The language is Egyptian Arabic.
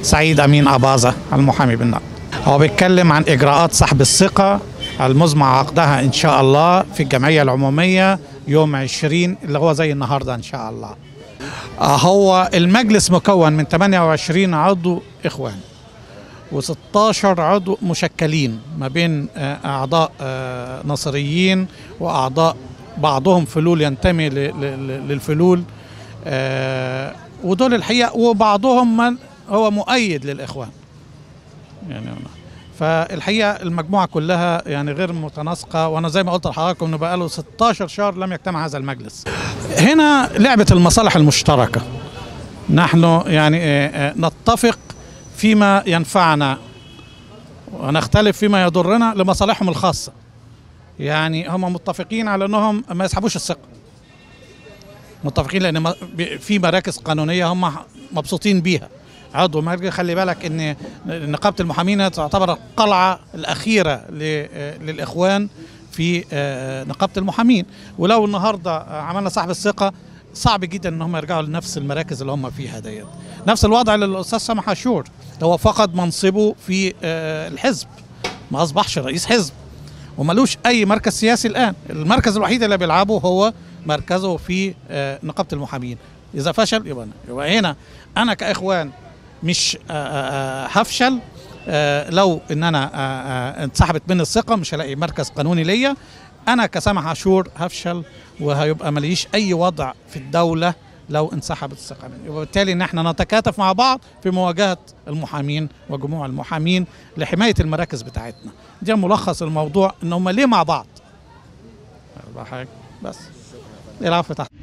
سعيد امين اباظه المحامي بالنقد هو بيتكلم عن اجراءات سحب الثقه المزمع عقدها ان شاء الله في الجمعيه العموميه يوم 20 اللي هو زي النهارده ان شاء الله آه، هو المجلس مكون من 28 عضو اخوان و16 عضو مشكلين ما بين آه، اعضاء آه، نصريين واعضاء بعضهم فلول ينتمي ل- ل- للفلول آه، ودول الحقيقه وبعضهم من هو مؤيد للاخوان يعني فالحقيقه المجموعه كلها يعني غير متناسقه وانا زي ما قلت لحضراتكم انه بقاله 16 شهر لم يجتمع هذا المجلس. هنا لعبه المصالح المشتركه. نحن يعني آه، آه، نتفق فيما ينفعنا ونختلف فيما يضرنا لمصالحهم الخاصه. يعني هم متفقين على انهم ما يسحبوش الثقه. متفقين لان ما- بي- في مراكز قانونيه هم مبسوطين بيها. عضو مجلس خلي بالك ان نقابه المحامين تعتبر القلعه الاخيره ل- للاخوان في آه، نقابه المحامين ولو النهارده عملنا سحب الثقه صعب جدا ان هم يرجعوا لنفس المراكز اللي هم فيها ديت نفس الوضع للاستاذ سامح عاشور هو فقد منصبه في آه، الحزب ما اصبحش رئيس حزب وملوش اي مركز سياسي الان المركز الوحيد اللي بيلعبه هو مركزه في آه، نقابه المحامين اذا فشل يبقى أنا. يبقى هنا انا كاخوان مش آه، آه، آه، هفشل آه، لو ان انا آه، آه، انسحبت مني الثقه مش هلاقي مركز قانوني ليا انا كسامح عاشور هفشل وهيبقى ماليش اي وضع في الدوله لو انسحبت الثقه مني وبالتالي ان احنا نتكاتف مع بعض في مواجهه المحامين وجموع المحامين لحمايه المراكز بتاعتنا ده ملخص الموضوع ان هم ليه مع بعض أربع حاجة. بس العفو تحت